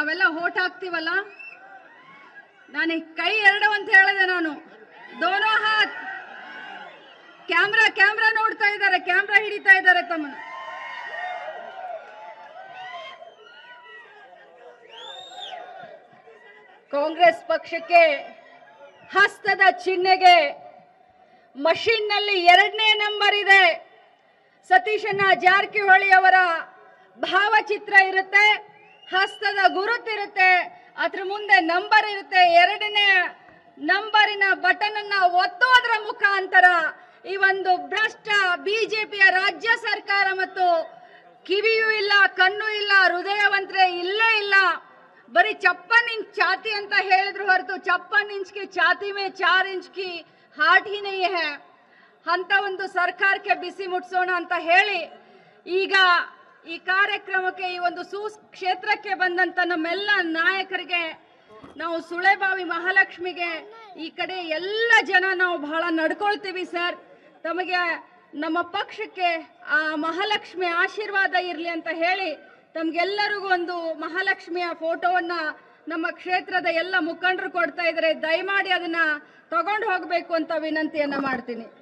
ನಾವೆಲ್ಲ ಓಟ್ ಹಾಕ್ತೀವಲ್ಲ ನಾನು ಈ ಕೈ ಎರಡು ಅಂತ ಹೇಳಿದೆ ನಾನು ದೋನೋ ಹಾತ್ ಕ್ಯಾಮ್ರಾ ಕ್ಯಾಮ್ರಾ ನೋಡ್ತಾ ಇದ್ದಾರೆ ಕ್ಯಾಮ್ರಾ ಹಿಡಿತಾ ಇದ್ದಾರೆ ತಮ್ಮನ್ನ ಕಾಂಗ್ರೆಸ್ ಪಕ್ಷಕ್ಕೆ ಹಸ್ತದ ಚಿಹ್ನೆಗೆ ಮಷೀನ್ ನಲ್ಲಿ ಎರಡನೇ ನಂಬರ್ ಇದೆ ಸತೀಶಣ್ಣ ಜಾರಕಿಹೊಳಿ ಅವರ ಭಾವಚಿತ್ರ ಇರುತ್ತೆ ಹಸ್ತದ ಗುರುತಿರುತ್ತೆ ಅದ್ರ ಮುಂದೆ ನಂಬರ್ ಇರುತ್ತೆ ಎರಡನೇ ನಂಬರಿನ ಬಟನ್ ಅನ್ನ ಒತ್ತೋದ್ರ ಮುಖಾಂತರ ಈ ಒಂದು ಭ್ರಷ್ಟ ಬಿಜೆಪಿಯ ರಾಜ್ಯ ಸರ್ಕಾರ ಮತ್ತು ಕಿವಿಯೂ ಇಲ್ಲ ಕಣ್ಣು ಇಲ್ಲ ಹೃದಯವಂತ್ರೆ ಇಲ್ಲೇ ಇಲ್ಲ ಬರೀ छप्पन इंच ಛಾತಿ ಅಂತ ಹೇಳಿದ್ರು ಹೊರತು छप्पन इंच की ಛಾತಿ में चार इंच की हार्ट ही नहीं है ಅಂತ ಒಂದು ಸರ್ಕಾರಕ್ಕೆ ಬಿಸಿ ಮುಟ್ಸೋಣ ಅಂತ ಹೇಳಿ ಈಗ ಈ ಕಾರ್ಯಕ್ರಮಕ್ಕೆ ಈ ಒಂದು ಸೂ ಕ್ಷೇತ್ರಕ್ಕೆ ಬಂದಂತ ನಮ್ಮೆಲ್ಲ ನಾಯಕರಿಗೆ ನಾವು ಸುಳೆಬಾವಿ ಮಹಾಲಕ್ಷ್ಮಿಗೆ ಈ ಕಡೆ ಎಲ್ಲ ಜನ ನಾವು ಬಹಳ ನಡ್ಕೊಳ್ತೀವಿ ಸರ್ ತಮಗೆ ನಮ್ಮ ಪಕ್ಷಕ್ಕೆ ಆ ಮಹಾಲಕ್ಷ್ಮಿ ಆಶೀರ್ವಾದ ಇರಲಿ ಅಂತ ಹೇಳಿ ತಮ್ಗೆಲ್ಲರಿಗೂ ಒಂದು ಮಹಾಲಕ್ಷ್ಮಿಯ ಫೋಟೋವನ್ನ ನಮ್ಮ ಕ್ಷೇತ್ರದ ಎಲ್ಲ ಮುಖಂಡರು ಕೊಡ್ತಾ ಇದ್ದಾರೆ ದಯಮಾಡಿ ಅದನ್ನ ತಗೊಂಡು ಹೋಗ್ಬೇಕು ಅಂತ ವಿನಂತಿಯನ್ನ ಮಾಡ್ತೀನಿ